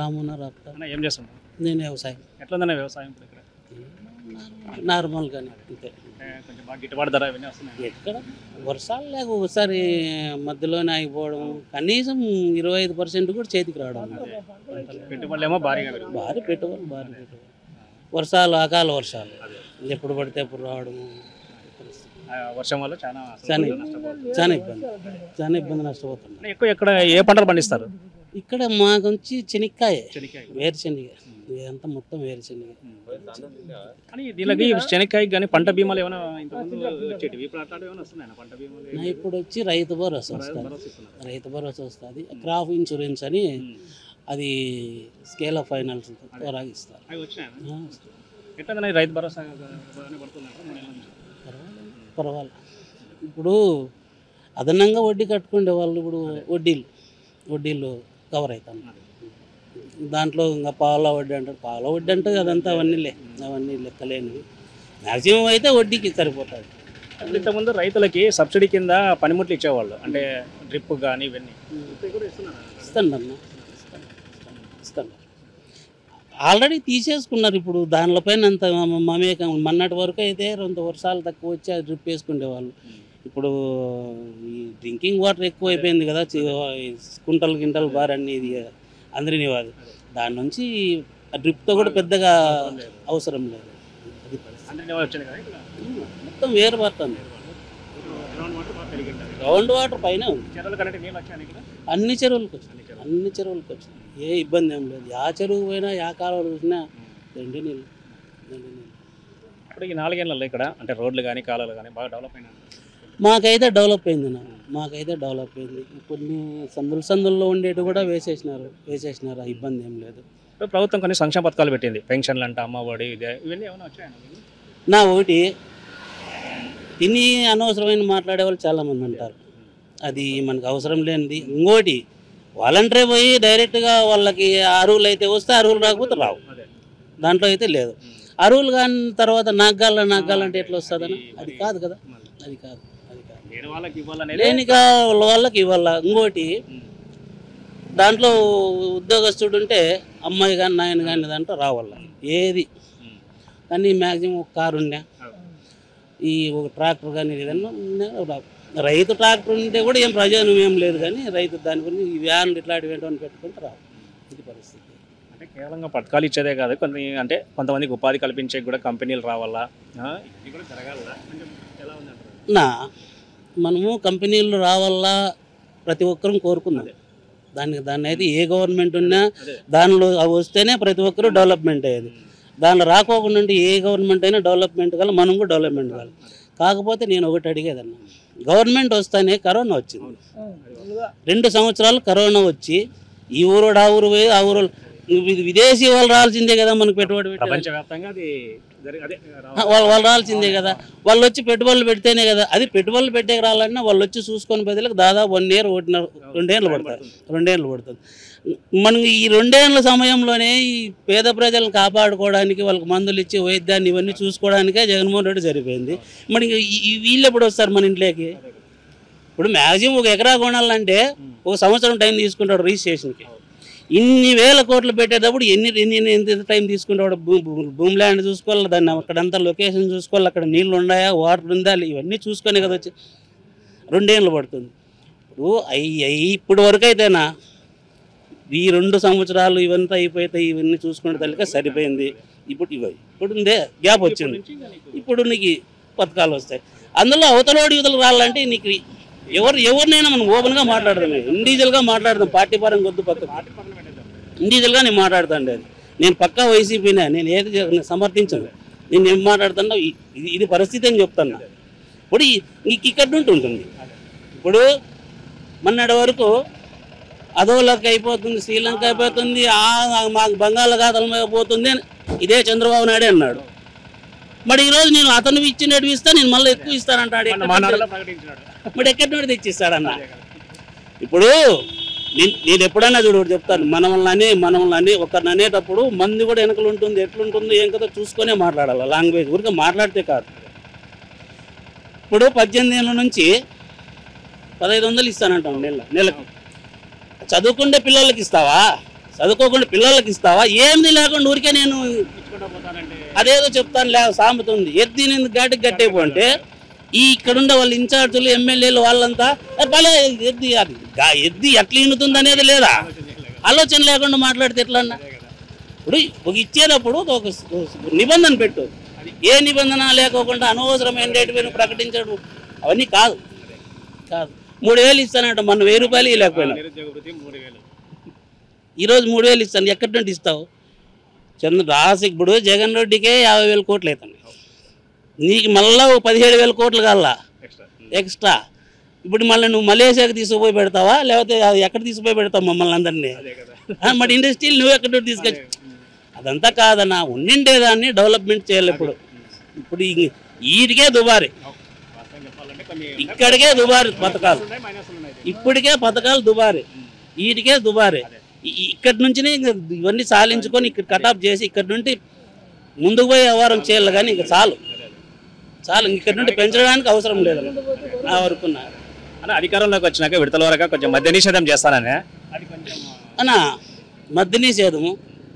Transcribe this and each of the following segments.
రామున్న రాప్తా అన్న ఏం చేస్తున్నారు నేను వ్యవసాయం ఎట్లుందన్న వ్యవసాయం ఇప్పుడు ఇక్కడ నార్మల్గానే అంతే అంటే కొంచెం బాగా గిట్టుబాటు ధర ఇవన్నీ వస్తున్నాయి ఎక్కడ వర్షాలు లేక ఒకసారి మధ్యలోనే ఆగిపోవడం కనీసం ఇరవై ఐదు పర్సెంట్ కూడా చేతికి రావడం పెట్టుబడులు ఏమో భారీగా పెరిగింది భారీ పెట్టుబడి భారీ పెట్టుబడి వర్షాలు అకాల వర్షాలు ఎప్పుడు పడితే అప్పుడు రావడము ఆ వర్షం వల్ల చాలా చాలా నష్టపోతుంది చాలా ఇబ్బంది చాలా ఇబ్బంది నష్టపోతున్నాం అన్న, ఎక్కువ ఎక్కడ ఏ పంటలు పండిస్తారు ఇక్కడ మాకు వచ్చి చెనిక్కాయ చెనిక్కాయ వేరుశెనగ ఇదంతా మొత్తం వేరుశెనగ కానీ దీనికి శనక్కాయ కానీ పంట బీమాలు ఏమైనా ఇంతకుముందు వచ్చేటివి ఇప్పుడు అట్లాంటివి ఏమైనా వస్తున్నాయి పంట బీమాలు నా ఇప్పుడు వచ్చి రైతు భరోసా వస్తుంది భరోసా ఇస్తున్నారు. రైతు భరోసా వస్తుంది క్రాప్ ఇన్సూరెన్స్ అని ఉమ్. అది స్కేల్ ఆఫ్ ఫైనాన్స్ ద్వారా ఇస్తారు అవి వచ్చినాయి ఆ, ఎట్లా రైతు భరోసా బాగానే పడుతున్నారు మూడు నెలల నుంచి పర్వాలేదు పర్వాలేదు ఇప్పుడు అదనంగా వడ్డీ కట్టుకునే వాళ్ళు ఇప్పుడు వడ్డీలు వడ్డీలు కవర్ అవుతాను దాంట్లో ఇంకా పాల వడ్డీ అంటారు పాల వడ్డీ అంటే అదంతా అవన్నీ లే అవన్నీ లెక్కలేనివి మ్యాక్సిమం అయితే వడ్డీకి సరిపోతుంది అప్పుడు ఇంతకుముందు రైతులకి సబ్సిడీ కింద పనిముట్లు ఇచ్చేవాళ్ళు అంటే డ్రిప్ కానీ ఇవన్నీ ఇప్పుడు కూడా ఇస్తున్నారు ఇస్తాను అన్న ఇస్తాను ఆల్రెడీ తీసేసుకున్నారు ఇప్పుడు దానిపైన అంత మ- మమేకం మొన్నటి వరకు అయితే రెండు వర్షాలు తక్కువ వచ్చి అది డ్రిప్ వేసుకునేవాళ్ళు ఇప్పుడు ఈ డ్రింకింగ్ వాటర్ ఎక్కువ అయిపోయింది కదా చి- ఈ కుంటలు గింటలు బార్ అన్ని ఇది అందరినీ వాది దాని నుంచి ఆ డ్రిప్తో కూడా పెద్దగా అవసరం లేదు అది పరిస్థితి. అంటే వచ్చింది కదా ఇక్కడ మొత్తం వేరు పడుతుంది గ్రౌండ్ వాటర్ బాగా పెరిగింటారు గ్రౌండ్ వాటర్ పైన ఉంది చెరువుల కంటే నీళ్ళు వచ్చాయి ఇక్కడ అన్ని చెరువులకు వచ్చినాయి అన్ని చెరువులకు వచ్చినాయి ఏ ఇబ్బంది ఏం లేదు యా చెరువు పోయినా యా కాలువలు చూసినా రెండు నీళ్ళు రెండు నీళ్ళు ఇప్పుడు ఈ నాలుగేళ్లలో ఇక్కడ అంటే రోడ్లు కానీ కాలువలు కానీ బాగా డెవలప్ అయినా మాకైతే డెవలప్ అయింది నా మాకైతే డెవలప్ అయింది కొన్ని సందులు సందుల్లో ఉండేవి కూడా వేసేసినారు వేసేసినారు ఆ ఇబ్బంది ఏం లేదు ఇప్పుడు ప్రభుత్వం కొన్ని సంక్షేమ పథకాలు పెట్టింది పెన్షన్లు అంట అమ్మఒడి ఇదే ఇవన్నీ ఏమైనా వచ్చాయా నా ఒకటి తిని అనవసరమైన మాట్లాడే వాళ్ళు చాలామంది ఉంటారు అది మనకు అవసరం లేనిది ఇంకోటి వాలంటరీ పోయి డైరెక్ట్గా వాళ్ళకి అరువులు అయితే వస్తే అరువులు రాకపోతే రావు అదే దాంట్లో అయితే లేదు అరువులు కాని తర్వాత నాగాల నాగాలంటే ఎట్లా వస్తుందని అది కాదు కదా అది కాదు అది కాదు లేని వాళ్ళకి ఇవ్వాలనేది లేనిగా వాళ్ళకి ఇవ్వాల ఇంకోటి దాంట్లో ఉద్యోగస్తుడు ఉంటే అమ్మాయి కానీ నాయన కానీ దాంట్లో రావాల ఏది కానీ మ్యాక్సిమం ఒక కారు ఉండే ఈ ఒక ట్రాక్టర్ కానీ ఏదన్నా ఉన్నా రావు. రైతు ట్రాక్టర్ ఉంటే కూడా ఏం ప్రయోజనం ఏం లేదు కానీ రైతు దాని గురించి ఈ వ్యాన్లు ఇట్లాంటివి ఏంటో పెట్టుకుంటే రావు ఇది పరిస్థితి అంటే కేవలంగా పథకాలు ఇచ్చేదే కాదు కొన్ని అంటే కొంతమందికి ఉపాధి కల్పించే కూడా కంపెనీలు రావాలా ఆ, ఇది కూడా జరగాల కొంచెం ఎలా ఉంది అంటారు నా మనము కంపెనీలు రావాలా ప్రతి ఒక్కరూ కోరుకుందాం దానికి దాన్ని అయితే ఏ గవర్నమెంట్ ఉన్నా అదే. దానిలో అవి వస్తేనే ప్రతి ఒక్కరూ డెవలప్మెంట్ అయ్యేది దానిలో రాకోకుండా ఉంటే ఏ గవర్నమెంట్ అయినా డెవలప్మెంట్ కావాలి మనం కూడా డెవలప్మెంట్ కావాలి కాకపోతే నేను ఒకటి అడిగేదన్నా గవర్నమెంట్ వస్తేనే కరోనా వచ్చింది రెండు సంవత్సరాలు కరోనా వచ్చి ఈ ఊరు ఆ ఊరు పోయి ఆ ఊరు వి- విదేశీ వాళ్ళు రావాల్సిందే కదా మనకు పెట్టుబడి పెట్టేది. ప్రపంచవ్యాప్తంగా అది జరి అదే ఆ, వాళ్ళు వాళ్ళు రావాల్సిందే కదా వాళ్ళు వచ్చి పెట్టుబడులు పెడితేనే కదా అది పెట్టుబడులు పెట్టే రావాలన్నా వాళ్ళు వచ్చి చూసుకొని బదులకు దాదాపు వన్ ఇయర్ ఒకటిన్నర రెండేళ్ళు పడుతుంది రెండేళ్ళు పడుతుంది మనం ఈ రెండేళ్ల సమయంలోనే ఈ పేద ప్రజలను కాపాడుకోవడానికి వాళ్ళకి మందులు ఇచ్చి వైద్యాన్ని ఇవన్నీ చూసుకోవడానికే జగన్మోహన్ రెడ్డి సరిపోయింది మరి ఈ- ఈ వీళ్ళు ఎప్పుడు వస్తారు మన ఇంట్లోకి ఇప్పుడు మ్యాక్సిమం ఒక ఎకరా కొనాలంటే ఒక సంవత్సరం టైం తీసుకుంటాడు రిజిస్ట్రేషన్కి ఇన్ని వేల కోట్లు పెట్టేటప్పుడు ఎన్ని ఎన్ని ఎన్ని- ఎంత టైం తీసుకుంటాడు భూ భూ- భూమి ల్యాండ్ చూసుకోవాలి దాన్ని అక్కడంతా లొకేషన్ చూసుకోవాలి అక్కడ నీళ్ళు ఉన్నాయా వాటర్ ఉందా ఇవన్నీ చూసుకొని కదా వచ్చి రెండేళ్ళు పడుతుంది ఇప్పుడు అయ్యి అయ్యి ఇప్పుడు వరకు అయితేనా ఈ రెండు సంవత్సరాలు ఇవంతా అయిపోతే ఇవన్నీ చూసుకునే తల్లిక సరిపోయింది ఇప్పుడు ఇవి ఇప్పుడు ఉందే గ్యాప్ వచ్చింది ఇప్పుడు నీకు పథకాలు వస్తాయి అందులో అవతలోడి యువతలు రావాలంటే నీకు ఎవరు ఎవరినైనా మనం ఓపెన్గా మాట్లాడదాం ఇండివిజువల్గా మాట్లాడదాం పార్టీ పరంగా వద్దు పక్క ఇండివిజువల్గా నేను మాట్లాడుతాను అది నేను పక్కా వైసీపీనే నేను ఏది చే- నేను సమర్థించను నేను ఏం మాట్లాడుతున్నా ఇ- ఇది ఇది పరిస్థితి అని చెప్తాను ఇప్పుడు ఈ- నీకు ఇక్కడ నుండి ఉంటుంది ఇప్పుడు మొన్నటి వరకు అదోలకు అయిపోతుంది శ్రీలంక అయిపోతుంది ఆ మాకు బంగాళాఖాతం పోతుంది అని ఇదే చంద్రబాబు నాయుడే అన్నాడు మరి ఈరోజు నేను అతను ఇచ్చినట్టు ఇస్తా నేను మళ్ళీ ఎక్కువ ఇస్తానంటాడు మొన్న మా నాన్నలో ప్రకటించినాడు మరి ఎక్కడి నుండి తెచ్చిస్తాడన్న ఇప్పుడు నేను నేను ఎప్పుడైనా చూడు ఒకటి చెప్తాను మనల్ని అనే మనల్ని అనే ఒకరిని అనేటప్పుడు మంది కూడా వెనకలు ఉంటుంది ఎట్లుంటుందో ఏం కదా చూసుకొనే మాట్లాడాలి లాంగ్వేజ్ ఊరికే మాట్లాడితే కాదు ఇప్పుడు పద్దెనిమిది ఏళ్ళ నుంచి పదహైదు వందలు ఇస్తానంటాం నెల నెలకు చదువుకుంటే పిల్లలకి ఇస్తావా చదువుకోకుండా పిల్లలకి ఇస్తావా ఏంది లేకుండా ఊరికే నేను అదేదో చెప్తాను లే సామెత ఉంది ఎద్ది నేను ఘాటికి కట్టేపు అంటే ఈ ఇక్కడుండే వాళ్ళు ఇన్ఛార్జీలు ఎమ్మెల్యేలు వాళ్ళంతా "ఏ, భలే ఎద్ది అది గా- ఎద్ది ఎట్లా ఈనుతుంది అనేది లేదా ఆలోచన లేకుండా మాట్లాడితే ఎట్లా అన్నా ఇప్పుడు ఒక ఇచ్చేటప్పుడు ఒక స్- ఒక నిబంధన పెట్టు ఏ నిబంధన లేకోకుండా అనవసరమైన ప్రకటించడం అవన్నీ కాదు కాదు మూడు వేలు ఇస్తానంట మన వెయ్యి రూపాయలు ఇవ్వలేకపోయినా నిరుద్యోగ వృత్తి మూడు వేలు ఈరోజు మూడు వేలు ఇస్తాను ఎక్కడి నుండి ఇస్తావు చంద్ర రాసి ఇప్పుడు జగన్ రెడ్డికే యాభై వేల కోట్లు అవుతాయి నీకు మళ్ళా ఓ పదిహేడు వేల కోట్లు కావాలా ఎక్స్ట్రా ఎక్స్ట్రా ఇప్పుడు మళ్ళీ నువ్వు మలేషియాకి తీసుకుపోయి పెడతావా లేకపోతే అది ఎక్కడ తీసుకుపోయి పెడతావు మమ్మల్ని అందరినీ అదే కదా ఆ, మరి ఇండస్ట్రీలు నువ్వు ఎక్కడ నుండి తీసుకొచ్చి అదంతా కాదన్నా ఉండిండేదాన్ని డెవలప్మెంట్ చేయాలి ఇప్పుడు ఇప్పుడు ఈ- వీటికే దుబారి వాస్తవం చెప్పాలంటే కొన్ని ఇక్కడికే దుబారి పథకాలు ఉన్నాయి మైనస్లు ఉన్నాయి ఇప్పటికే పథకాలు దుబారి వీటికే దుబారి ఇ- ఇక్కడి నుంచినే ఇంక ఇవన్నీ సాధించుకొని ఇక్కడ కటాప్ చేసి ఇక్కడ నుండి ముందుకు పోయి వ్యవహారం చేయాలి కానీ ఇంకా చాలు చాలు ఇంక ఇక్కడ నుండి పెంచడానికి అవసరం లేదు నా వరకున్నా అన్న అధికారంలోకి వచ్చినాక విడతల వరకు కొంచెం మద్య నిషేధం చేస్తాననే అది కొంచెం అన్నా మద్య నిషేధము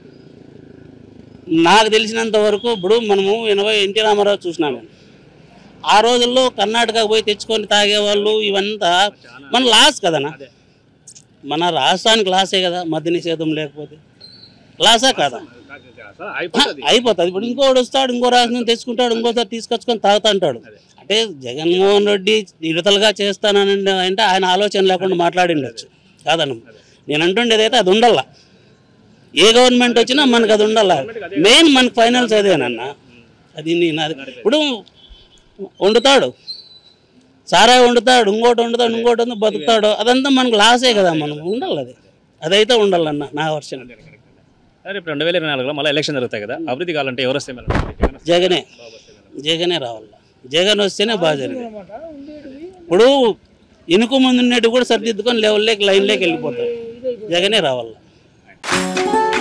నాకు తెలిసినంత వరకు ఇప్పుడు మనము ఎనభై ఎన్టీ రామారావు చూసినాను నేను. ఆ రోజుల్లో కర్ణాటకకు పోయి తెచ్చుకొని తాగేవాళ్ళు ఇవంతా మన లాస్ కదనా అదే. మన రాష్ట్రానికి లాసే కదా మద్య నిషేధం లేకపోతే లాసా కదా అయిపోతుంది అయిపోతుంది ఇప్పుడు ఇంకోటి వస్తాడు ఇంకో రాష్ట్రం నుంచి తెచ్చుకుంటాడు ఇంకోసారి తీసుకొచ్చుకొని తాగుతా అంటాడు అంటే జగన్మోహన్ రెడ్డి విడతలుగా చేస్తానని అంటే ఆయన ఆలోచన లేకుండా మాట్లాడిండొచ్చు కాదన్న నేను అంటుండేది అయితే అది ఉండాల ఏ గవర్నమెంట్ వచ్చినా మనకు అది ఉండాల మెయిన్ మనకు ఫైనల్స్ అదేనన్న అది నేను అది ఇప్పుడు వండుతాడు సారాయి వండుతాడు ఇంకోటి వండుతాడు ఇంకోటి వండు బతుకుతాడు అదంతా మనకు లాసే కదా మనం ఉండాలి అది అదైతే ఉండాలన్న నా వర్షన్ సరే ఇప్పుడు రెండు వేల ఇరవై నాలుగులో మళ్ళీ ఎలక్షన్ జరుగుతాయి కదా అభివృద్ధి కావాలంటే ఎవరు వస్తే మేలు? జగన్ వస్తే జగనే బాగా వస్తే మేలు. జగనే రావాల జగన్ వస్తేనే బాగా జరిగింది ఇప్పుడు ఇనుకు ముందు ఉన్నట్టు కూడా సరిదిద్దుకొని లెవెల్లోకి లైన్లోకి వెళ్ళిపోతాయి జగనే రావాల